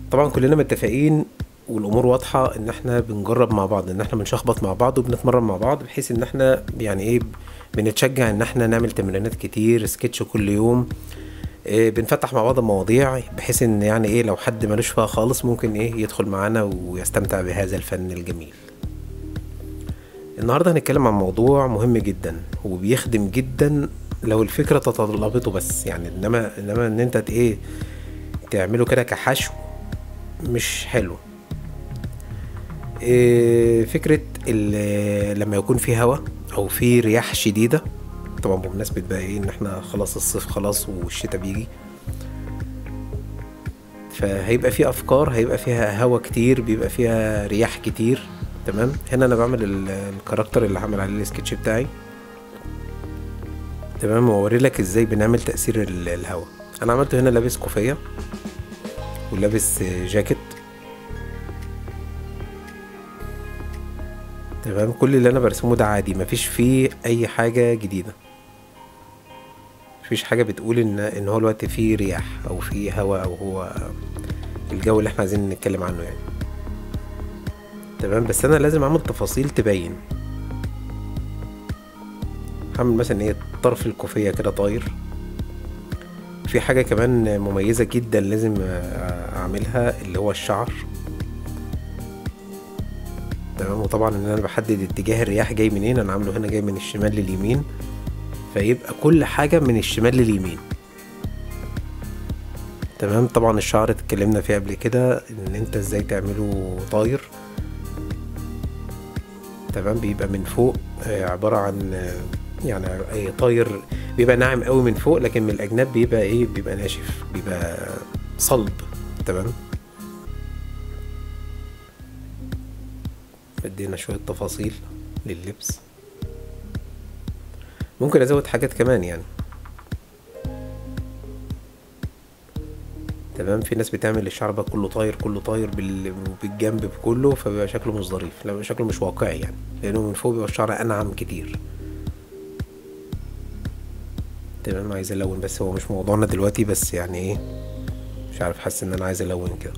طبعا كلنا متفقين والامور واضحه ان احنا بنجرب مع بعض ان احنا بنشخبط مع بعض وبنتمرن مع بعض بحيث ان احنا يعني ايه بنتشجع ان احنا نعمل تمرينات كتير سكتش كل يوم إيه بنفتح مع بعض المواضيع بحيث ان يعني ايه لو حد ملوش فيها خالص ممكن ايه يدخل معانا ويستمتع بهذا الفن الجميل النهارده هنتكلم عن موضوع مهم جدا وبيخدم جدا لو الفكره تطلبته بس يعني انما انما ان انت ايه تعمله كده كحشو مش حلو إيه فكرة ال- لما يكون في هوا أو في رياح شديدة طبعا بمناسبة بقى ايه إن احنا خلاص الصيف خلاص والشتاء بيجي فهيبقى في أفكار هيبقى فيها هوا كتير بيبقى فيها رياح كتير تمام هنا أنا بعمل ال- الكاركتر اللي هعمل عليه السكتش بتاعي تمام وأوري لك ازاي بنعمل تأثير ال- الهوا أنا عملته هنا لابس كوفية ولابس جاكيت تمام كل اللي انا برسمه ده عادي مفيش فيه اي حاجة جديدة مفيش حاجة بتقول ان ان هو الوقت فيه رياح او فيه هواء او هو الجو اللي احنا عايزين نتكلم عنه يعني تمام بس انا لازم اعمل تفاصيل تبين هعمل مثلا ايه طرف الكوفية كده طاير في حاجة كمان مميزة جدا لازم اعملها اللي هو الشعر تمام وطبعا ان انا بحدد اتجاه الرياح جاي منين انا عامله هنا جاي من الشمال لليمين فيبقى كل حاجة من الشمال لليمين تمام طبعا الشعر اتكلمنا فيه قبل كده ان انت ازاي تعمله طاير تمام بيبقى من فوق آه، عبارة عن آه، يعني اي طاير بيبقى ناعم قوي من فوق لكن من الاجناب بيبقى ايه بيبقى ناشف بيبقى صلب تمام بدينا شوية تفاصيل لللبس ممكن ازود حاجات كمان يعني تمام في ناس بتعمل الشعر بقى كله طاير كله طاير بال- بالجنب بكله فبيبقى شكله مش ظريف لا بيبقى شكله مش واقعي يعني لانه من فوق بيبقى الشعر انعم كتير تمام عايز الون بس هو مش موضوعنا دلوقتي بس يعني ايه مش عارف حاسس ان انا عايز الون كده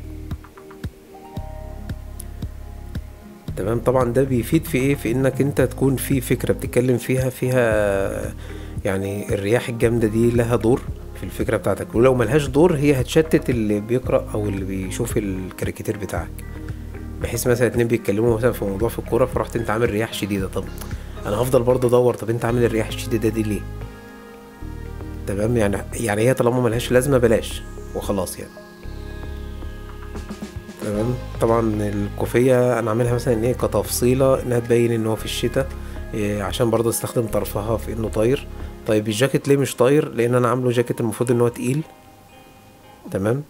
تمام طبعا ده بيفيد في ايه في انك انت تكون في فكرة بتتكلم فيها فيها يعني الرياح الجامدة دي لها دور في الفكرة بتاعتك ولو ملهاش دور هي هتشتت اللي بيقرأ او اللي بيشوف الكاريكاتير بتاعك بحيث مثلا اتنين بيتكلموا مثلا في موضوع في الكورة فرحت انت عامل رياح شديدة طب انا هفضل برضه ادور طب انت عامل الرياح الشديدة دي ليه تمام يعني يعني هي طالما ملهاش لازمة بلاش وخلاص يعني تمام طبعا الكوفية انا عاملها مثلا ايه كتفصيلة انها تبين ان هو في الشتاء إيه عشان برضه استخدم طرفها في انه طاير طيب الجاكيت ليه مش طاير لان انا عامله جاكيت المفروض ان هو تقيل تمام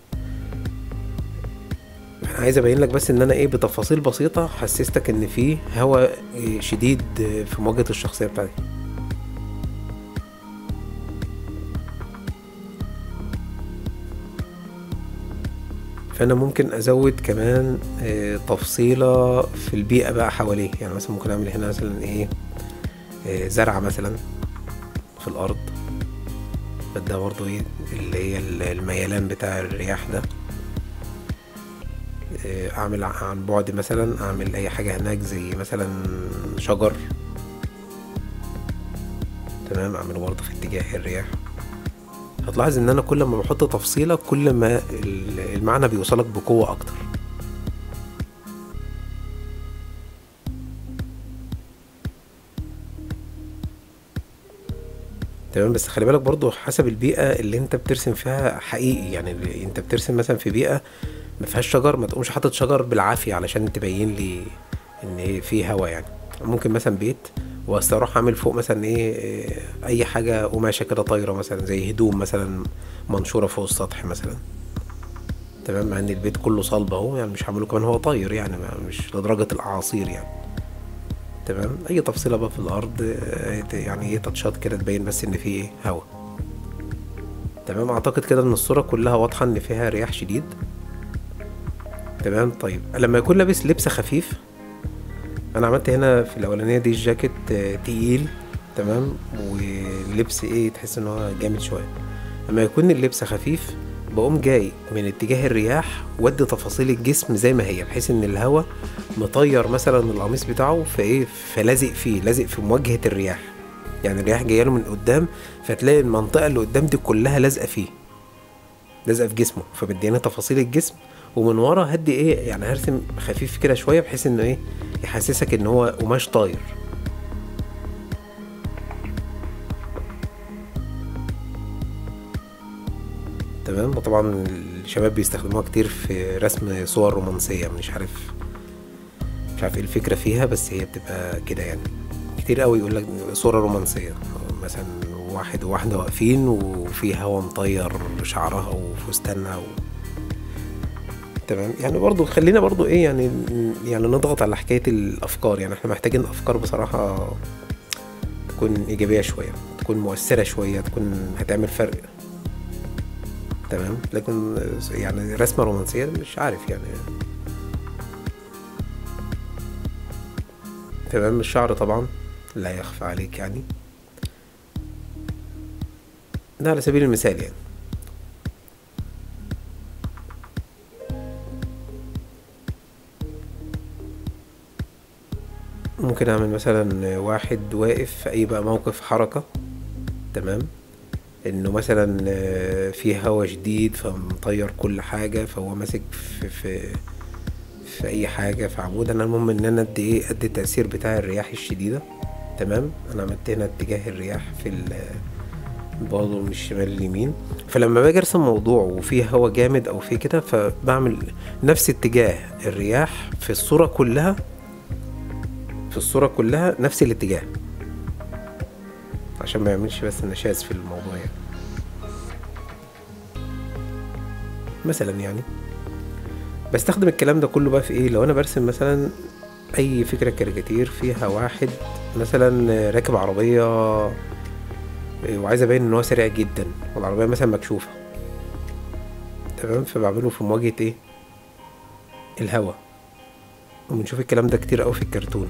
انا عايز ابين لك بس ان انا ايه بتفاصيل بسيطة حسستك ان في هواء إيه شديد إيه في مواجهة الشخصية بتاعتي فانا ممكن ازود كمان آه، تفصيلة في البيئة بقى حواليه يعني مثلا ممكن اعمل هنا مثلا ايه آه، زرعة مثلا في الارض ده برضو ايه اللي هي ال- الميلان بتاع الرياح ده آه، اعمل عن بعد مثلا اعمل اي حاجة هناك زي مثلا شجر تمام اعمله برضه في اتجاه الرياح هتلاحظ ان انا كل ما بحط تفصيلة كل ما ال- المعنى بيوصلك بقوة اكتر تمام بس خلي بالك برضو حسب البيئة اللي انت بترسم فيها حقيقي يعني اللي انت بترسم مثلا في بيئة ما فيهاش شجر ما تقومش حاطط شجر بالعافية علشان تبين لي ان في هوا يعني ممكن مثلا بيت واروح اعمل فوق مثلا ايه إيه، اي حاجة قماشة كده طايرة مثلا زي هدوم مثلا منشورة فوق السطح مثلا تمام مع ان البيت كله صلب اهو يعني مش هعمله كمان هو طاير يعني ما- مش لدرجة الاعاصير يعني تمام اي تفصيلة بقى في الارض آه، يعني ايه تاتشات كده تبين بس ان في ايه هوا تمام اعتقد كده ان الصورة كلها واضحة ان فيها رياح شديد تمام طيب لما يكون لابس لبس خفيف انا عملت هنا في الاولانية دي الجاكيت آه، تقيل تمام واللبس ايه تحس ان هو جامد شوية لما يكون اللبس خفيف بقوم جاي من اتجاه الرياح ودي تفاصيل الجسم زي ما هي بحيث ان الهواء مطير مثلا القميص بتاعه فايه فلازق فيه لازق في مواجهة الرياح يعني الرياح جايه له من قدام فتلاقي المنطقة اللي قدام دي كلها لازقة فيه لازقة في جسمه فمدياني تفاصيل الجسم ومن ورا هدي ايه يعني هرسم خفيف كده شوية بحيث انه ايه يحسسك ان هو قماش طاير تمام وطبعا الشباب بيستخدموها كتير في رسم صور رومانسية مش عارف مش عارف ايه الفكرة فيها بس هي بتبقى كده يعني كتير قوي يقول لك صورة رومانسية مثلا واحد وواحدة واقفين وفي هوا مطير شعرها وفستانها و... تمام يعني برضو خلينا برضو ايه يعني يعني نضغط على حكاية الأفكار يعني احنا محتاجين أفكار بصراحة تكون إيجابية شوية تكون مؤثرة شوية تكون هتعمل فرق تمام لكن يعني رسمة رومانسية مش عارف يعني تمام الشعر طبعا لا يخفى عليك يعني ده على سبيل المثال يعني ممكن اعمل مثلا واحد واقف في اي بقى موقف حركة تمام انه مثلا في هوا شديد فمطير كل حاجة فهو ماسك في, في في اي حاجة في عمود انا المهم ان انا ادي ايه ادي التأثير بتاع الرياح الشديدة تمام انا عملت هنا اتجاه الرياح في برضه من الشمال لليمين فلما باجي ارسم موضوع وفيه هوا جامد او فيه كده فبعمل نفس اتجاه الرياح في الصورة كلها في الصورة كلها نفس الاتجاه عشان ما يعملش بس نشاز في الموضوع يعني مثلا يعني بستخدم الكلام ده كله بقى في ايه لو انا برسم مثلا اي فكرة كاريكاتير فيها واحد مثلا راكب عربية وعايز ابين ان هو سريع جدا والعربية مثلا مكشوفة تمام فبعمله في مواجهة ايه الهوا وبنشوف الكلام ده كتير اوي في الكرتون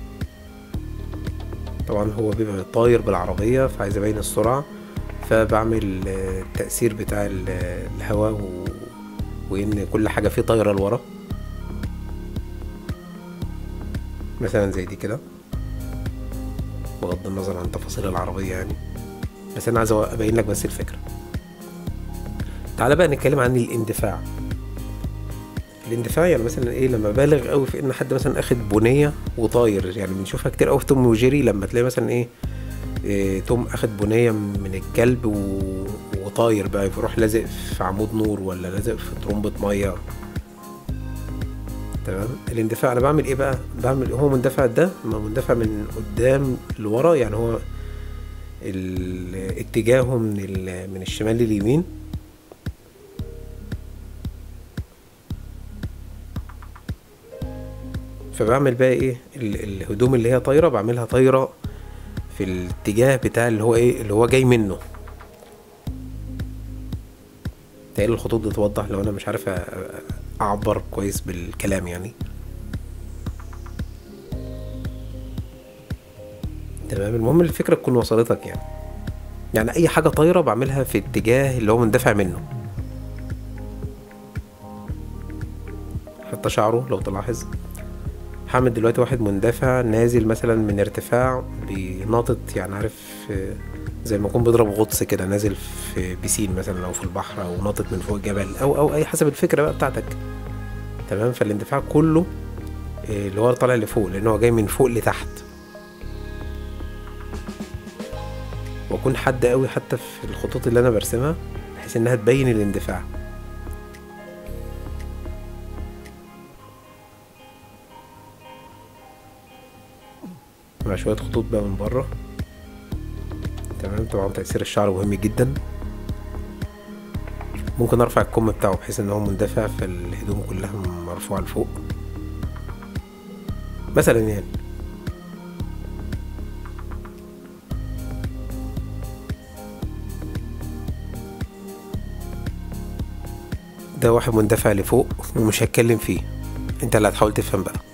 طبعا هو بيبقى طاير بالعربية فعايز ابين السرعة فبعمل التأثير بتاع الهواء و... وان كل حاجة فيه طايرة لورا مثلا زي دي كده بغض النظر عن تفاصيل العربية يعني بس انا عايز ابين لك بس الفكرة تعالى بقى نتكلم عن الاندفاع الاندفاع يعني مثلا ايه لما بالغ قوي في ان حد مثلا اخد بنيه وطاير يعني بنشوفها كتير قوي في توم وجيري لما تلاقي مثلا ايه, إيه توم اخد بنيه من الكلب و... وطاير بقى يروح لازق في عمود نور ولا لازق في طرمبة ميه تمام الاندفاع انا بعمل ايه بقى بعمل هو مندفع ده مندفع من قدام لورا يعني هو ال... اتجاهه من ال... من الشمال لليمين فبعمل بقى ايه الهدوم اللي هي طايره بعملها طايره في الاتجاه بتاع اللي هو ايه اللي هو جاي منه تقل الخطوط دي توضح لو انا مش عارف اعبر كويس بالكلام يعني تمام المهم الفكره تكون وصلتك يعني يعني اي حاجه طايره بعملها في اتجاه اللي هو مندفع منه حتى شعره لو تلاحظ هعمل دلوقتي واحد مندفع نازل مثلا من ارتفاع بناطط يعني عارف زي ما يكون بيضرب غطس كده نازل في بيسين مثلا او في البحر او ناطط من فوق جبل او او اي حسب الفكره بقى بتاعتك تمام فالاندفاع كله اللي هو طالع لفوق لان هو جاي من فوق لتحت واكون حد قوي حتى في الخطوط اللي انا برسمها بحيث انها تبين الاندفاع مع شوية خطوط بقى من بره تمام طبعا تأثير الشعر مهم جدا ممكن ارفع الكم بتاعه بحيث ان هو مندفع فالهدوم كلها مرفوعة لفوق مثلا يعني ده واحد مندفع لفوق ومش هتكلم فيه انت اللي هتحاول تفهم بقى